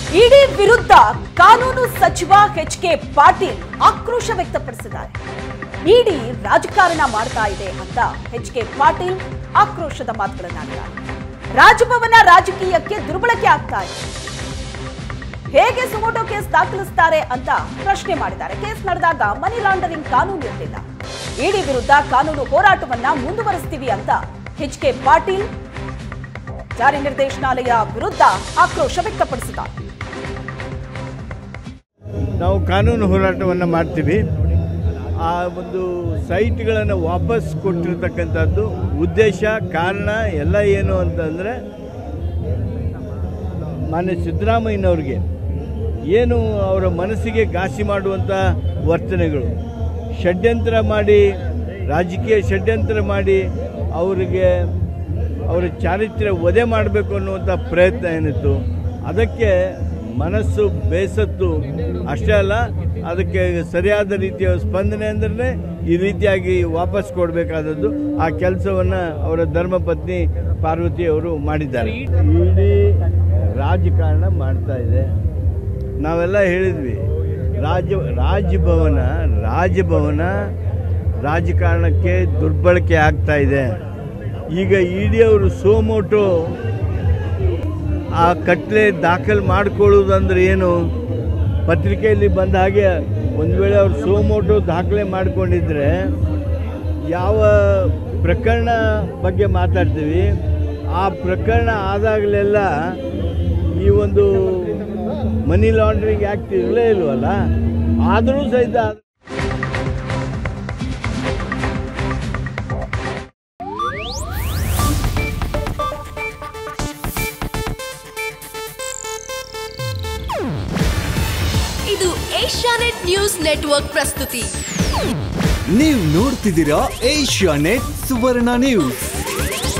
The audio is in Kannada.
ಇಡಿ ವಿರುದ್ಧ ಕಾನೂನು ಸಚಿವ ಎಚ್ ಕೆ ಪಾಟೀಲ್ ಆಕ್ರೋಶ ವ್ಯಕ್ತಪಡಿಸಿದ್ದಾರೆ ಇಡಿ ರಾಜಕಾರಣ ಮಾಡ್ತಾ ಇದೆ ಅಂತ ಎಚ್ ಕೆ ಪಾಟೀಲ್ ಆಕ್ರೋಶದ ಮಾತುಗಳನ್ನಾಡಿದ್ದಾರೆ ರಾಜಭವನ ರಾಜಕೀಯಕ್ಕೆ ದುರ್ಬಳಕೆ ಆಗ್ತಾ ಇದೆ ಹೇಗೆ ಸುಮೋಟೋ ಕೇಸ್ ದಾಖಲಿಸ್ತಾರೆ ಅಂತ ಪ್ರಶ್ನೆ ಮಾಡಿದ್ದಾರೆ ಕೇಸ್ ನಡೆದಾಗ ಮನಿ ಲಾಂಡರಿಂಗ್ ಕಾನೂನು ಇರಲಿಲ್ಲ ಇಡಿ ವಿರುದ್ಧ ಕಾನೂನು ಹೋರಾಟವನ್ನ ಮುಂದುವರಿಸ್ತೀವಿ ಅಂತ ಎಚ್ ಕೆ ಪಾಟೀಲ್ ಜಾರಿ ನಿರ್ದೇಶನಾಲಯ ವಿರುದ್ಧ ಆಕ್ರೋಶ ವ್ಯಕ್ತಪಡಿಸಿದ್ದಾರೆ ನಾವು ಕಾನೂನು ಹೋರಾಟವನ್ನು ಮಾಡ್ತೀವಿ ಆ ಒಂದು ಸೈಟ್ಗಳನ್ನು ವಾಪಸ್ ಕೊಟ್ಟಿರ್ತಕ್ಕಂಥದ್ದು ಉದ್ದೇಶ ಕಾರಣ ಎಲ್ಲ ಏನು ಅಂತಂದರೆ ಮಾನ್ಯ ಸಿದ್ದರಾಮಯ್ಯನವ್ರಿಗೆ ಏನು ಅವರ ಮನಸ್ಸಿಗೆ ಘಾಸಿ ಮಾಡುವಂಥ ವರ್ತನೆಗಳು ಷಡ್ಯಂತ್ರ ಮಾಡಿ ರಾಜಕೀಯ ಷಡ್ಯಂತ್ರ ಮಾಡಿ ಅವರಿಗೆ ಅವರ ಚಾರಿತ್ರ್ಯ ವಧೆ ಮಾಡಬೇಕು ಅನ್ನುವಂಥ ಪ್ರಯತ್ನ ಏನಿತ್ತು ಅದಕ್ಕೆ ಮನಸ್ಸು ಬೇಸತ್ತು ಅಷ್ಟೇ ಅಲ್ಲ ಅದಕ್ಕೆ ಸರಿಯಾದ ರೀತಿಯ ಸ್ಪಂದನೆ ಅಂದ್ರೆ ಈ ರೀತಿಯಾಗಿ ವಾಪಸ್ ಕೊಡಬೇಕಾದದ್ದು ಆ ಕೆಲಸವನ್ನು ಅವರ ಧರ್ಮಪತ್ನಿ ಪಾರ್ವತಿ ಅವರು ಮಾಡಿದ್ದಾರೆ ಇಡೀ ರಾಜಕಾರಣ ಮಾಡ್ತಾ ಇದೆ ನಾವೆಲ್ಲ ಹೇಳಿದ್ವಿ ರಾಜ ರಾಜಭವನ ರಾಜಭವನ ರಾಜಕಾರಣಕ್ಕೆ ದುರ್ಬಳಕೆ ಆಗ್ತಾ ಇದೆ ಈಗ ಇಡಿ ಅವರು ಸೋಮೋಟೋ ಆ ಕಟ್ಲೆ ದಾಖಲು ಮಾಡಿಕೊಳ್ಳುವುದಂದ್ರೆ ಏನು ಪತ್ರಿಕೆಯಲ್ಲಿ ಬಂದ ಹಾಗೆ ಒಂದು ವೇಳೆ ಅವ್ರು ಸೋಮೋಟೋ ದಾಖಲೆ ಮಾಡಿಕೊಂಡಿದ್ರೆ ಯಾವ ಪ್ರಕರಣ ಬಗ್ಗೆ ಮಾತಾಡ್ತೀವಿ ಆ ಪ್ರಕರಣ ಆದಾಗಲೆಲ್ಲ ಈ ಒಂದು ಮನಿ ಲಾಂಡ್ರಿಂಗ್ ಆ್ಯಕ್ಟ್ ಇರಲೇ ಇಲ್ವಲ್ಲ ಆದರೂ ಸಹಿತ ಇದು ಏಷ್ಯಾನೆಟ್ ನ್ಯೂಸ್ ನೆಟ್ವರ್ಕ್ ಪ್ರಸ್ತುತಿ ನೀವು ನೋಡ್ತಿದ್ದೀರಾ ಏಷ್ಯಾ ನೆಟ್ ಸುವರ್ಣ ನ್ಯೂಸ್